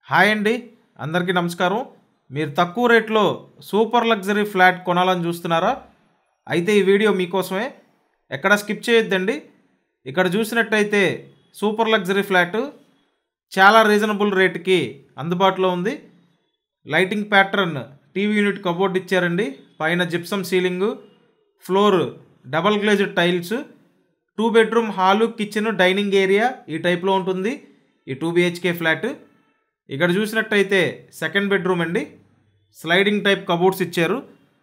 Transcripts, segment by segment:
hi అండి అందరికీ నమస్కారం మీరు తక్కువ రేట్లో సూపర్ లగ్జరీ ఫ్లాట్ కొనాలని చూస్తున్నారా అయితే ఈ వీడియో మీకోసమే ఎక్కడ స్కిప్ చేయొద్దండి ఇక్కడ చూసినట్టయితే సూపర్ లగ్జరీ ఫ్లాట్ చాలా రీజనబుల్ రేటుకి అందుబాటులో ఉంది lighting pattern TV unit cupboard ఇచ్చారండి పైన gypsum ceiling floor double glazed tiles two bedroom hall kitchen dining area ఈ టైప్లో ఉంటుంది ఈ టూ బిహెచ్కే ఫ్లాట్ ఇక్కడ చూసినట్టయితే సెకండ్ బెడ్రూమ్ అండి స్లైడింగ్ టైప్ కబోర్డ్స్ ఇచ్చారు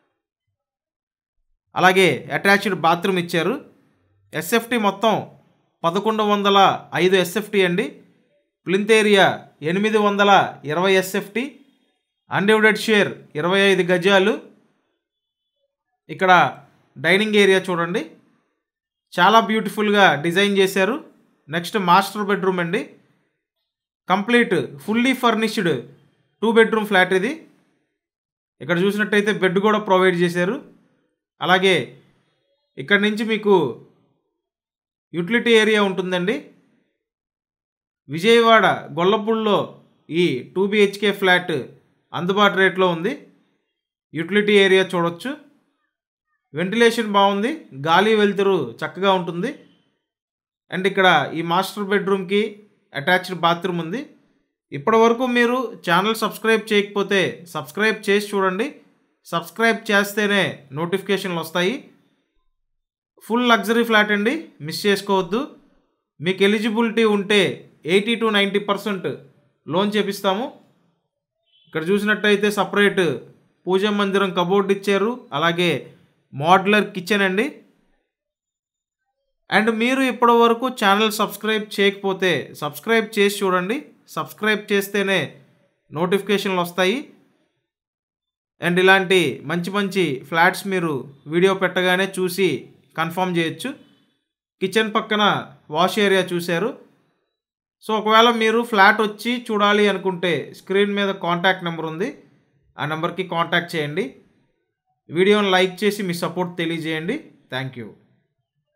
అలాగే అటాచ్డ్ బాత్రూమ్ ఇచ్చారు ఎస్ఎఫ్టీ మొత్తం పదకొండు వందల ఐదు ఎస్ఎఫ్టీ అండి ప్లింత్ ఏరియా ఎనిమిది వందల ఇరవై ఎస్ఎఫ్టీ అన్డివిడెడ్ షేర్ ఇరవై ఐదు గజాలు ఇక్కడ డైనింగ్ ఏరియా చూడండి చాలా బ్యూటిఫుల్గా డిజైన్ చేశారు నెక్స్ట్ మాస్టర్ బెడ్రూమ్ అండి complete fully furnished two bedroom flat ఇది ఇక్కడ చూసినట్టయితే బెడ్ కూడా ప్రొవైడ్ చేశారు అలాగే ఇక్కడ నుంచి మీకు యూటిలిటీ ఏరియా ఉంటుందండి విజయవాడ గొల్లపూడిలో ఈ టూ బిహెచ్కే ఫ్లాట్ అందుబాటు రేట్లో ఉంది యూటిలిటీ ఏరియా చూడొచ్చు వెంటిలేషన్ బాగుంది గాలి వెలుతురు చక్కగా ఉంటుంది అండ్ ఇక్కడ ఈ మాస్టర్ బెడ్రూమ్కి అటాచ్డ్ బాత్రూమ్ ఉంది ఇప్పటి వరకు మీరు ఛానల్ సబ్స్క్రైబ్ చేయకపోతే సబ్స్క్రైబ్ చేసి చూడండి సబ్స్క్రైబ్ చేస్తేనే నోటిఫికేషన్లు వస్తాయి ఫుల్ లగ్జరీ ఫ్లాట్ అండి మిస్ చేసుకోవద్దు మీకు ఎలిజిబిలిటీ ఉంటే eighty to ninety percent loan చేపిస్తాము ఇక్కడ చూసినట్టయితే సపరేట్ పూజా మందిరం కబోర్డ్ ఇచ్చారు అలాగే మోడ్యులర్ కిచెన్ అండి అండ్ మీరు ఇప్పటి వరకు ఛానల్ సబ్స్క్రైబ్ చేయకపోతే సబ్స్క్రైబ్ చేసి చూడండి సబ్స్క్రైబ్ చేస్తేనే నోటిఫికేషన్లు వస్తాయి అండ్ ఇలాంటి మంచి మంచి ఫ్లాట్స్ మీరు వీడియో పెట్టగానే చూసి కన్ఫర్మ్ చేయొచ్చు కిచెన్ పక్కన వాష్ ఏరియా చూశారు సో ఒకవేళ మీరు ఫ్లాట్ వచ్చి చూడాలి అనుకుంటే స్క్రీన్ మీద కాంటాక్ట్ నెంబర్ ఉంది ఆ నెంబర్కి కాంటాక్ట్ చేయండి వీడియోని లైక్ చేసి మీ సపోర్ట్ తెలియజేయండి థ్యాంక్ యూ